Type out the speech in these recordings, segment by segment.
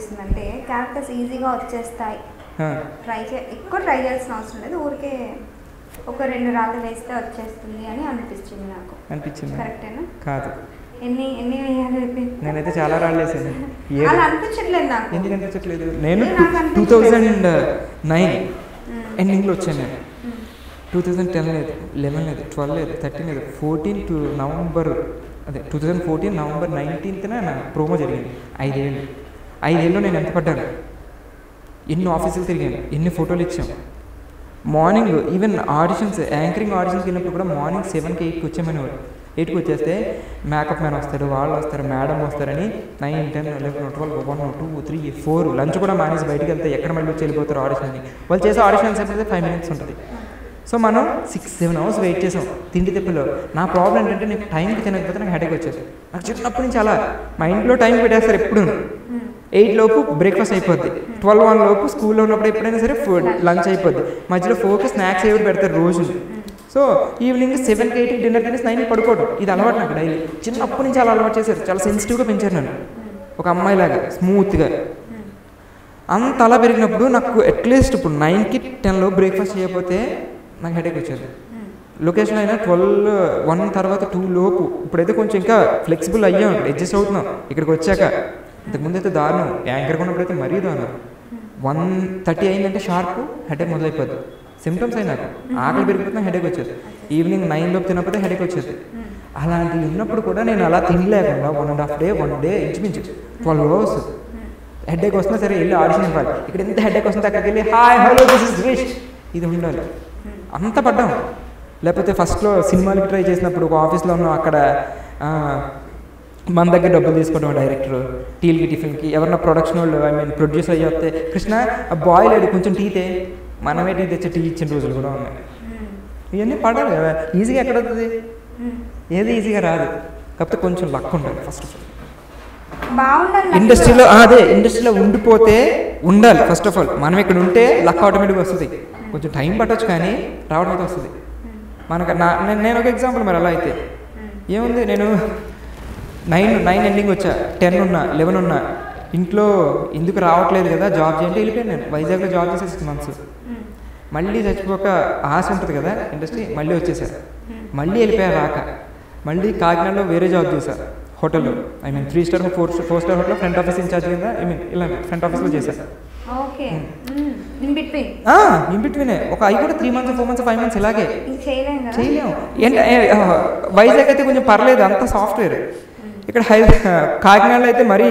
ఏమనిపిస్తుంది అంటే క్యారెక్టర్స్ ఈజీగా వచ్చేస్తాయి ఆ, ట్రై చే ఎక్కువ ట్రై చేయాల్సిన అవసరం లేదు ఊరికే ఒక రెండు రాళ్ళు వేస్తే వచ్చేస్తుంది అని అనిపిస్తుంది నాకు అనిపించింది కరెక్టేనా కాదు ఎన్ని ఎన్ని వేయాలి రేపు? నేనైతే చాలా రాళ్ళు వేసాను ఏడు అలా అనిపించట్లేదు నాకు ఎందుకు అనిపించట్లేదు నేను ఏ, నాకు టూ థౌజండ్ నైన్ మ్మ్. ఎండింగ్లో వచ్చాను నేను మ్మ్. టూ థౌజండ్ టెన్ లేదు లెవెన్ లేదు ట్వెల్వ్ లేదు థర్టీన్ లేదు ఫోర్టీన్ టు నవంబర్ అదే టూ థౌజండ్ ఫోర్టీన్ నవంబర్ నైన్టీన్త్న నా ప్రోమో జరిగింది ఐదేళ్ళు ఐదేళ్ళు నేను ఎంత పడ్డాను ఎన్ని ఆఫీసులు తిరిగాను ఎన్ని ఫోటోలు ఇచ్చాం మార్నింగ్ ఈవెన్ ఆడిషన్స్ యాంకరింగ్ ఆడిషన్స్కి వెళ్ళినప్పుడు కూడా మార్నింగ్ సెవెన్కి ఎయిట్కి వచ్చామనేవారు ఎయిట్కి వచ్చేస్తే మేకప్ మ్యాన్ వస్తారు వాళ్ళు వస్తారు మేడం వస్తారని nine ten eleven twelve one two three four lunch కూడా మానేసి బయటికి వెళ్తే ఎక్కడ మళ్ళీ వచ్చి వెళ్ళిపోతారు ఆడిషన్ అని వాళ్ళు చేసే ఆడిషన్స్ అయితే ఫైవ్ మినిట్స్ ఉంటుంది సో మనం సిక్స్ సెవెన్ అవర్స్ వెయిట్ చేసాం తిండి తిప్పలో నా ప్రాబ్లం ఏంటంటే నేను టైంకి తినకపోతే నాకు హెడేక్ వచ్చేది నాకు చిన్నప్పటి నుంచి అలా మా ఇంట్లో టైం పెట్టేస్తారు ఎప్పుడు మ్మ్. ఎయిట్ లోపు బ్రేక్ఫాస్ట్ అయిపోద్ది ట్వెల్వ్ వన్ లోపు స్కూల్లో ఉన్నప్పుడు ఎప్పుడైనా సరే ఫుడ్ లంచ్ అయిపోద్ది మధ్యలో ఫోర్కి స్నాక్స్ ఏవి పెడతారు రోజు సో ఈవినింగ్ సెవెన్కి ఎయిట్కి డిన్నర్ తినేసి నైన్కి పడుకోవడం ఇది అలవాటు నాకు డైలీ చిన్నప్పటి నుంచి అలా అలవాటు చేశారు చాలా సెన్సిటివ్గా పెంచారు నన్ను ఒక అమ్మాయిలాగా స్మూత్గా మ్మ్. అంత అలా పెరిగినప్పుడు నాకు అట్లీస్ట్ ఇప్పుడు నైన్కి టెన్లో బ్రేక్ఫాస్ట్ చేయకపోతే నాకు హెడేక్ వచ్చేది మ్మ్. లొకేషన్ అయినా ట్వెల్వ్ వన్ తర్వాత టూ లోపు ఇప్పుడైతే కొంచెం ఇంకా ఫ్లెక్సిబుల్ అయ్యాం ఇక్కడ అడ్జస్ట్ అవుతున్నాం ఇక్కడికి వచ్చాక ఇంతకుముందు అయితే దారుణం యాంకర్ ఉన్నప్పుడైతే మరీ దారుణం వన్ థర్టీ అయిందంటే షార్ప్ హెడేక్ మొదలైపోద్ది సిమ్టమ్స్ అయినా ఆకలి పెరిగిపోతున్నా హెడేక్ వచ్చేది ఈవినింగ్ నైన్ లోపు తినకపోతే హెడేక్ వచ్చేది మ్మ్. అలాంటివి ఉన్నప్పుడు కూడా నేను అలా తినలేకుండా one and half day one day ఇంచుమించు ట్వెల్వ్ అవర్స్ హెడేక్ వస్తున్నా సరే వెళ్ళి ఆడిషన్ ఇవ్వాలి ఇక్కడ ఎంత హెడేక్ వస్తుందో అక్కడికి వెళ్ళి hi hello this is Greesh ఇది ఉండాలి అంత పడ్డాం లేకపోతే ఫస్ట్లో సినిమాలకి ట్రై చేసినప్పుడు ఒక ఆఫీస్లో ఉన్నాం అక్కడ ఆ, మన దగ్గర డబ్బులు తీసుకోవడం డైరెక్టర్ టీల్కి టిఫిన్కి ఎవరన్నా ప్రొడక్షన్ వాళ్ళు ఐ మీన్ ప్రొడ్యూసర్ అయ్యి వస్తే కృష్ణ ఆ బాయ్ లేడు కొంచెం టీ తే మనమే టీ తెచ్చి టీ ఇచ్చిన రోజులు కూడా ఉన్నాయి మ్మ్. ఇవన్నీ పడాలి కదా ఈజీగా ఎక్కడ వస్తుంది మ్మ్. ఏది ఈజీగా రాదు కాకపోతే కొంచెం లక్ ఉండాలి ఫస్ట్ ఆఫ్ ఆల్ బాగుండాలి నాకు. ఇండస్ట్రీలో అదే ఇండస్ట్రీలో ఉండిపోతే ఉండాలి ఫస్ట్ ఆఫ్ ఆల్ మనం ఇక్కడ ఉంటే లక్ ఆటోమేటిక్గా వస్తుంది కొంచెం టైం పట్టొచ్చు కానీ రావడం అయితే వస్తుంది మ్మ్. మనకు నా నేను నేను ఒక ఎగ్జాంపుల్ మరి అలా అయితే మ్మ్. ఏముంది నేను నైన్ నైన్ ఎండింగ్ వచ్చా టెన్ ఉన్నా లెవెన్ ఉన్నా ఇంట్లో ఎందుకు రావట్లేదు కదా జాబ్ చేయండి వెళ్ళిపోయాను నేను వైజాగ్లో జాబ్ చేసే సిక్స్ మంత్స్ మ్మ్. మళ్ళీ చచ్చిపోక ఆశ ఉంటుంది కదా ఇండస్ట్రీ మళ్ళీ వచ్చేసారు మ్మ్. మళ్ళీ వెళ్ళిపోయారు రాక మళ్ళీ కాకినాడలో వేరే జాబ్ చేశారు హోటల్లో I mean three star four four star హోటల్లో ఫ్రంట్ ఆఫీస్ ఇన్ఛార్జ్ కింద ఐ మీన్ ఇలా ఫ్రంట్ ఆఫీస్లో చేశారు ఓకే మ్మ్. ఇన్ బిట్వీన్ ఇన్ బిట్వీనే ఒక అవి కూడా three months four months five months ఇలాగే ఇంక చేయలేం కదా చేయలేము ఏంటి ఏ, ఆ, వైజాగ్ అయితే కొంచెం పర్లేదు అంత సాఫ్ట్వేర్ ఇక్కడ హై కాకినాడలో అయితే మరి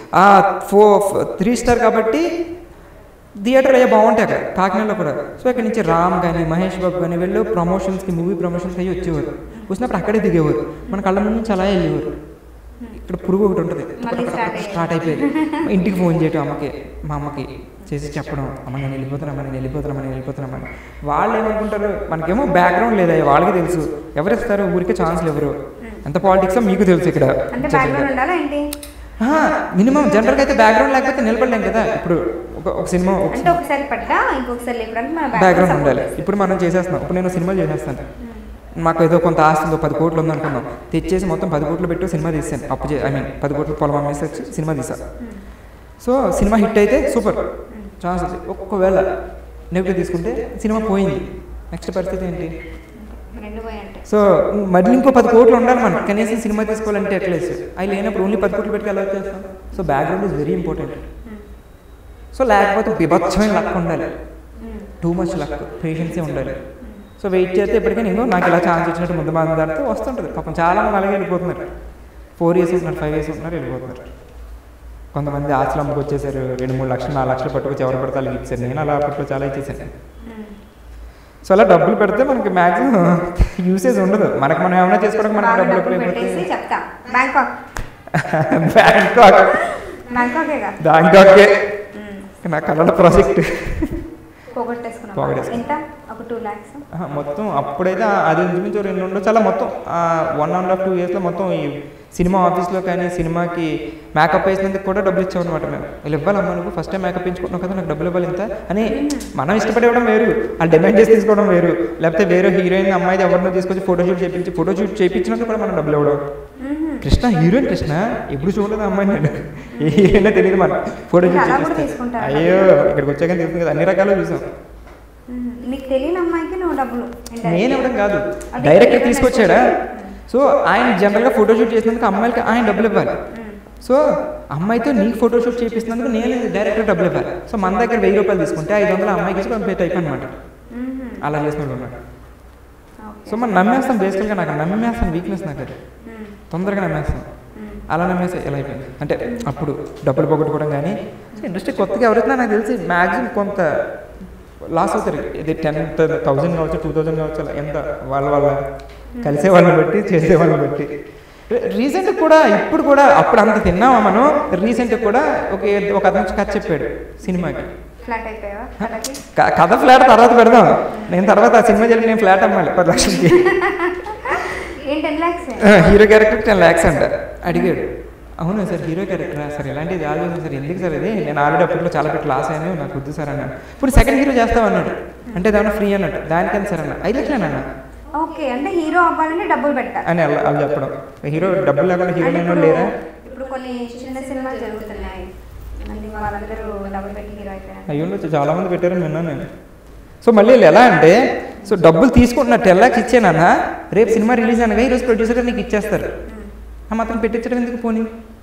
ఫోర్ త్రీ స్టార్ కాబట్టి థియేటర్ అయ్యే బాగుంటాయి అక్కడ కాకినాడలో కూడా సో ఇక్కడ నుంచి రామ్ కానీ మహేష్ బాబు కానీ వెళ్ళు ప్రమోషన్స్కి మూవీ ప్రమోషన్స్కి అయ్యి వచ్చేవారు వచ్చినప్పుడు అక్కడే దిగేవారు మన కళ్ళ ముందు నుంచి అలా వెళ్ళేవారు ఇక్కడ పురుగు ఒకటి ఉంటుంది మళ్ళీ start అయ్యేది. స్టార్ట్ అయిపోయింది ఇంటికి ఫోన్ చేయటం అమ్మకి మా అమ్మకి చేసి చెప్పడం అమ్మ నేను వెళ్ళిపోతున్నామా నేను వెళ్ళిపోతున్నామా నేను వెళ్ళిపోతున్నామని వాళ్ళు ఏమనుకుంటారు మనకేమో బ్యాక్గ్రౌండ్ లేదా వాళ్ళకి తెలుసు ఎవరు ఇస్తారు ఊరికే ఛాన్స్లు ఎవరు ఎంత పాలిటిక్స్ మీకు తెలుసు ఇక్కడ అంటే బ్యాక్గ్రౌండ్ ఉండాలా ఏంటి మినిమం జనరల్గా అయితే బ్యాక్గ్రౌండ్ లేకపోతే నిలబడలేం కదా ఇప్పుడు ఒక ఒక సినిమా ఒక అంటే ఒకసారి పడ్డా ఇంకొకసారి లేపడానికి మన బ్యాక్గ్రౌండ్ support ఉండాలి చేస్తుంది. ఇప్పుడు మనం చేసేస్తున్నాం ఇప్పుడు నేను సినిమాలు చేసేస్తాను మాకు ఏదో కొంత ఆస్తి ఉందో పది కోట్లు ఉందనుకున్నాం తెచ్చేసి మొత్తం పది కోట్లు పెట్టి సినిమా తీసాను అప్పు చే ఐ మీన్ పది కోట్లు పొలం అమ్మేసి వచ్చి సినిమా తీసా సో సినిమా హిట్ అయితే సూపర్ ఛాన్స్ ఉంది ఒక్కవేళ నెగిటివ్ తీసుకుంటే సినిమా పోయింది నెక్స్ట్ పరిస్థితి ఏంటి రెండు పోయి అంటే సో మళ్ళీ ఇంకో పది కోట్లు ఉండాలి మనం కనీసం సినిమా తీసుకోవాలంటే అట్లీస్ట్ అవి లేనప్పుడు ఓన్లీ పది కోట్లు పెట్టి ఎలా చేస్తాం so background is very important so లేకపోతే బిభత్సమైన లక్ ఉండాలి టూ మచ్ లక్ పేషెన్సీ ఉండాలి సో వెయిట్ చేస్తే ఎప్పటికైనా ఇంకో నాకు ఇలా ఛాన్స్ వచ్చినట్టు ముందు మంది దాడితే వస్తుంటుంది పాపం చాలా మంది అలాగే వెళ్ళిపోతున్నారు ఫోర్ ఇయర్స్ ఉంటున్నారు ఫైవ్ ఇయర్స్ ఉంటున్నారు వెళ్ళిపోతున్నారు కొంతమంది ఆస్తులు అమ్ముకు వచ్చేసారు రెండు మూడు లక్షలు నాలుగు లక్షలు పట్టుకొచ్చి ఎవరు పడితే వాళ్ళకి ఇచ్చారు నేను అలా అప్పట్లో చాలా ఇచ్చేసాను సో అలా డబ్బులు పెడితే మనకి మ్యాక్సిమం యూసేజ్ ఉండదు మనకు మనం ఏమైనా చేసుకోవడానికి మనకి బాగా డబ్బులు డబ్బులు పెట్టేసి ఎప్పుడైపోతే చెప్తా బ్యాంకాక్ బ్యాంకాక్ బ్యాంకాకేగా బ్యాంకాకే నా కళల ప్రాజెక్ట్ పోగొట్టేసుకున్నాం పోగొట్టేసుకున్నాం. ఎంత ఒక టూ ల్యాక్స్ ఆహా, మొత్తం అప్పుడైతే ఆ- అది ఇంచుమించు రెండు ఉండొచ్చు అలా మొత్తం వన్ అండ్ హాఫ్ టూ ఇయర్స్లో మొత్తం ఈ సినిమా ఆఫీస్లో కానీ సినిమాకి మేకప్ వేసినందుకు కూడా డబ్బులు ఇచ్చామన్నమాట మేము వీళ్ళు ఇవ్వాలమ్మా నువ్వు ఫస్ట్ టైం మేకప్ వేయించుకుంటున్నావు కదా నాకు డబ్బులు ఇవ్వాలి ఇంత అని మనం ఇష్టపడి ఇవ్వడం వేరు వాళ్ళు డిమాండ్ చేసి తీసుకోవడం వేరు లేకపోతే వేరే హీరోయిన్ అమ్మాయి ఎవరినో తీసుకొచ్చి ఫోటోషూట్ చేయించి ఫోటోషూట్ చేయించినందుకు కూడా మనం డబ్బులు ఇవ్వడం మ్మ్. కృష్ణ హీరోయిన్ కృష్ణ ఎప్పుడు చూడలేదు ఆ అమ్మాయి నేను ఏ హీరోయినో తెలియదు మన ఫోటో ఇంకా అలా కూడా చూసి తీసుకుంటారా? అయ్యో ఇక్కడికి వచ్చాక తెలుస్తుంది కదా అన్ని రకాలు చూసాం మ్మ్. నీకు తెలియని అమ్మాయికి నువ్వు డబ్బులు indirect నేను ఇవ్వడం కాదు అంటే డైరెక్ట్గా ఏదైనా తీసుకొచ్చాడా మ్మ్. సో ఆయన జనరల్గా ఫోటోషూట్ చేసినందుకు అమ్మాయిలకి ఆయన డబ్బులు ఇవ్వాలి మ్మ్. సో అమ్మాయితో నీకు ఫోటోషూట్ చేపిస్తున్నందుకు నేను డైరెక్ట్గా డబ్బులు ఇవ్వాలి సో మన దగ్గర వెయ్యి రూపాయలు తీసుకుంటే ఐదు వందలు అమ్మాయికి ఇచ్చి పంపే టైప్ అనమాట మ్మ్. అలా చేసినట్టు ఉన్నాడు ఓకే. సో మనం నమ్మేస్తాం బేసికల్గా నాకు నమ్మేస్తాం వీక్నెస్ నాకు అది మ్మ్. తొందరగా నమ్మేస్తాం మ్మ్. అలా నమ్మేస్తే ఎలా అయిపోయింది అంటే అప్పుడు డబ్బులు పోగొట్టుకోవడం కానీ ఇండస్ట్రీ కొత్తగా ఎవరైతే నాకు తెలిసి మ్యాక్సిమం కొంత లాస్ అవుతారు ఇది టెన్ థౌజండ్ కావచ్చు టూ థౌజండ్ కావచ్చు అలా ఎంత వాళ్ళ వాళ్ళ కలిసే వాళ్ళని బట్టి చేసే వాళ్ళని బట్టి రీసెంట్ కూడా ఇప్పుడు కూడా అప్పుడు అంత తిన్నామా మనం రీసెంట్ కూడా ఒక ఒక అతను వచ్చి కథ చెప్పాడు సినిమాకి ఫ్లాట్ అయిపోయావా కథకి క- కథ ఫ్లాట్ తర్వాత పెడదాం నేను తర్వాత ఆ సినిమా జరిగి నేను ఫ్లాట్ అమ్మాలి పది లక్షలకి ఏం ten lakhs hero character ten lakhs అంట అడిగాడు అవును సార్ హీరో క్యారెక్టర్ సార్ ఇలాంటిది ఆలోచన సార్ ఎందుకు సార్ ఇది నేను ఆల్రెడీ అప్పట్లో చాలా పెట్టి లాస్ అయ్యాను నాకు వద్దు సార్ అన్నాడు ఇప్పుడు సెకండ్ హీరో చేస్తావు అన్నాడు అంటే దాని ఫ్రీ అన్నట్టు దానికని సార్ అన్న ఐదు లక్షలేనా ఓకే అంటే హీరో అవ్వాలంటే డబ్బులు పెట్టాలి అని అలా వాళ్ళు చెప్పడం హీరో డబ్బులు లేకుండా హీరో అంటే అయినా ఇప్పుడు- లేరా ఇప్పుడు కొన్ని చిన్న సినిమాలు జరుగుతున్నాయి అంటే వాళ్ళందరూ డబ్బులు పెట్టి హీరో అయిపోయారు అయ్యి ఉండొచ్చు చాలా మంది పెట్టారని విన్నాను నేను సో మళ్ళీ వీళ్ళు ఎలా అంటే సో డబ్బులు తీసుకుంటున్నా టెన్ ల్యాక్స్ ఇచ్చానన్న రేపు సినిమా రిలీజ్ అనగా ఈరోజు ప్రొడ్యూసర్ నీకు ఇచ్చేస్తారు ఆ మాత్రం పెట్టించడం ఎందుకు పోనీ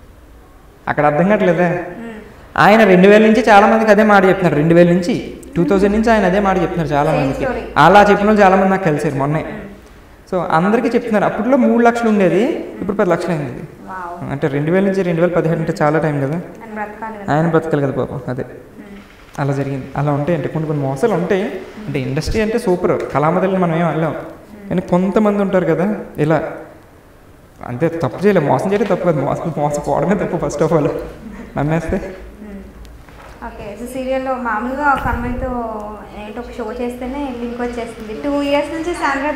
అక్కడ అర్థం కావట్లేదా ఆయన రెండు వేల నుంచి చాలా మందికి అదే మాట చెప్తున్నారు రెండు వేల నుంచి టూ థౌజండ్ నుంచి ఆయన అదే మాట చెప్తున్నారు చాలా Same మందికి story. అలా చెప్పిన వాళ్ళు చాలా మంది నాకు కలిసారు మొన్నే సో అందరికీ చెప్తున్నారు అప్పట్లో మూడు లక్షలు ఉండేది ఇప్పుడు పది లక్షలు అయింది వావ్ అంటే రెండు వేల నుంచి రెండు వేల పదిహేడు అంటే చాలా టైం కదా అని బ్రతకాలి కదా ఆయన బ్రతకాలి కదా పాపం అదే మ్మ్. అలా జరిగింది అలా ఉంటాయి అంటే కొన్ని కొన్ని మోసాలు ఉంటాయి అంటే ఇండస్ట్రీ అంటే సూపర్ కళామదల్ని మనం ఏం అనలేం కానీ కొంతమంది ఉంటారు కదా ఇలా అంతే తప్పు చేయలేం మోసం చేయడం తప్పు కాదు మోసం మోసపోవడమే తప్పు ఫస్ట్ ఆఫ్ ఆల్ నమ్మేస్తే మ్మ్. ఓకే సో సీరియల్లో మామూలుగా ఒక అమ్మాయితో ఏంటో ఒక షో చేస్తేనే లింక్ వచ్చేస్తుంది టూ ఇయర్స్ నుంచి సాండ్రా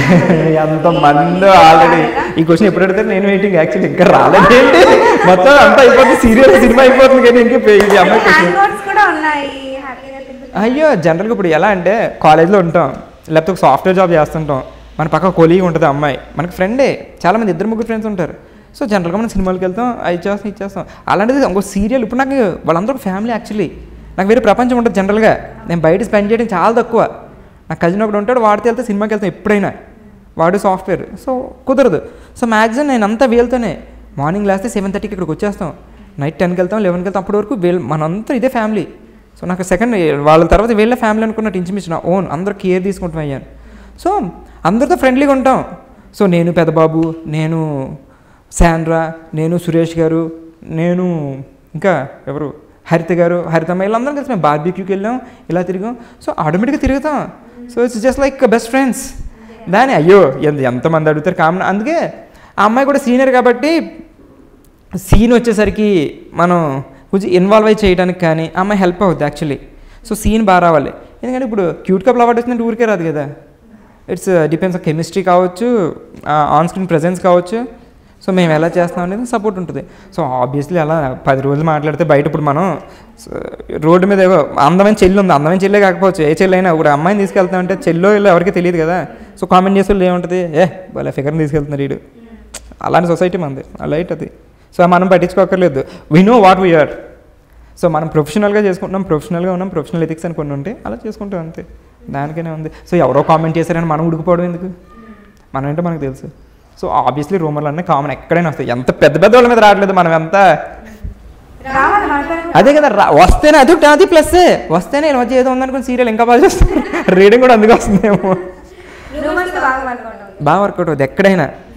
ఎంత మంది ఆల్రెడీ ఈ క్వశ్చన్ ఎప్పుడు అడిగితే నేను వెయిటింగ్ యాక్చువల్లీ ఇంకా రాలేదేంటి మొత్తం అంతా అయిపోతుంది సీరియల్ సినిమా అయిపోతుంది కానీ ఇంకా పే- ఇది అమ్మాయి హ్యాండ్ question. వర్డ్స్ కూడా ఉన్నాయి హ్యాపీగా తిరుగుతుంది అయ్యో జనరల్గా ఇప్పుడు ఎలా అంటే కాలేజ్లో ఉంటాం లేకపోతే ఒక సాఫ్ట్వేర్ జాబ్ చేస్తుంటాం మన పక్క కొలీగ్ ఉంటుంది అమ్మాయి మనకి ఫ్రెండే చాలామంది ఇద్దరు ముగ్గురు ఫ్రెండ్స్ ఉంటారు సో జనరల్గా మనం సినిమాలకు వెళ్తాం అది చేస్తాం ఇది చేస్తాం అలాంటిది ఇంకో సీరియల్ ఇప్పుడు నాకు వాళ్ళందరూ ఫ్యామిలీ యాక్చువల్లీ నాకు వేరే ప్రపంచం ఉంటుంది జనరల్గా నేను బయట స్పెండ్ చేయడం చాలా తక్కువ నా కజిన్ ఒకడు ఉంటాడు వాడితో వెళ్తే సినిమాకి వెళ్తాం ఎప్పుడైనా వాడు సాఫ్ట్వేర్ సో కుదరదు సో మ్యాక్సిమం నేను అంతా వీళ్ళతోనే మార్నింగ్ లేస్తే సెవెన్ థర్టీకి ఇక్కడికి వచ్చేస్తాం నైట్ టెన్కి వెళ్తాం లెవెన్కి వెళ్తాం అప్పటి వరకు వీళ్ళు మనంతా ఇదే ఫ్యామిలీ సో నాకు సెకండ్ వాళ్ళ తర్వాత వీళ్ళ ఫ్యామిలీ అనుకున్నట్టు ఇంచుమించు నా ఓన్ అందరూ కేర్ తీసుకుంటాం అయ్యాను సో అందరితో ఫ్రెండ్లీగా ఉంటాం సో నేను పెద్దబాబు నేను శాండ్రా నేను సురేష్ గారు నేను ఇంకా ఎవరు హరిత గారు హరితమ్మ వీళ్ళందరం కలిసి మేము బార్బీక్యూకి వెళ్ళాం ఇలా తిరిగాం సో ఆటోమేటిక్గా తిరుగుతాం so it's just like best friends దాని అయ్యో ఎంత ఎంతమంది అడుగుతారు కామన్ అందుకే ఆ అమ్మాయి కూడా సీనియర్ కాబట్టి సీన్ వచ్చేసరికి మనం కొంచెం ఇన్వాల్వ్ అయి చేయడానికి కానీ ఆ అమ్మాయి హెల్ప్ అవుద్ది యాక్చువల్లీ సో సీన్ బాగా రావాలి ఎందుకంటే ఇప్పుడు క్యూట్ కప్ అవార్డు వచ్చినట్టు ఊరికే రాదు కదా ఇట్స్ డిపెండ్స్ ఆన్ కెమిస్ట్రీ కావచ్చు ఆన్ స్క్రీన్ ప్రెజెన్స్ కావచ్చు సో మేము ఎలా చేస్తాం అనేది సపోర్ట్ ఉంటుంది సో ఆబ్వియస్లీ అలా పది రోజులు మాట్లాడితే బయట ఇప్పుడు మనం స- రోడ్డు మీద ఏవో అందమైన చెల్లి ఉంది అందమైన చెల్లే కాకపోవచ్చు ఏ చెల్లి అయినా ఇప్పుడు అమ్మాయిని తీసుకెళ్తామంటే చెల్లో ఇలా ఎవరికి తెలియదు కదా సో కామెంట్ చేసే వాళ్ళు ఏముంటుంది ఏ వాళ్ళ ఫిగర్ని తీసుకెళ్తున్నారు వీడు అలాంటి సొసైటీ మంది అలా అది సో మనం పట్టించుకోకర్లేదు we know what we're so మనం ప్రొఫెషనల్గా చేసుకుంటున్నాం ప్రొఫెషనల్గా ఉన్నాం ప్రొఫెషనల్ ఎథిక్స్ అని కొన్ని ఉంటాయి అలా చేసుకుంటాం అంతే దానికనే ఉంది సో ఎవరో కామెంట్ చేశారని మనం ఉడికిపోవడం ఎందుకు మనం ఏంటో మనకు తెలుసు సో ఆబ్వియస్లీ రూమర్లు అన్నీ కామన్ ఎక్కడైనా వస్తాయి ఎంత పెద్ద పెద్ద వాళ్ళ మీద రావట్లేదు మనం ఎంత రావాలి మనతో అదే కదా రా వస్తేనే అది ఒకటి అది ప్లస్ వస్తేనే ఈ మధ్య ఏదో ఉందనుకుని సీరియల్ ఇంకా బాగా చేస్తాం రీడింగ్ కూడా అందుకు వస్తుందేమో రూమర్స్ బాగా వర్కౌట్ అవుతుంది బాగా వర్కౌట్ అవుతుంది ఎక్కడైనా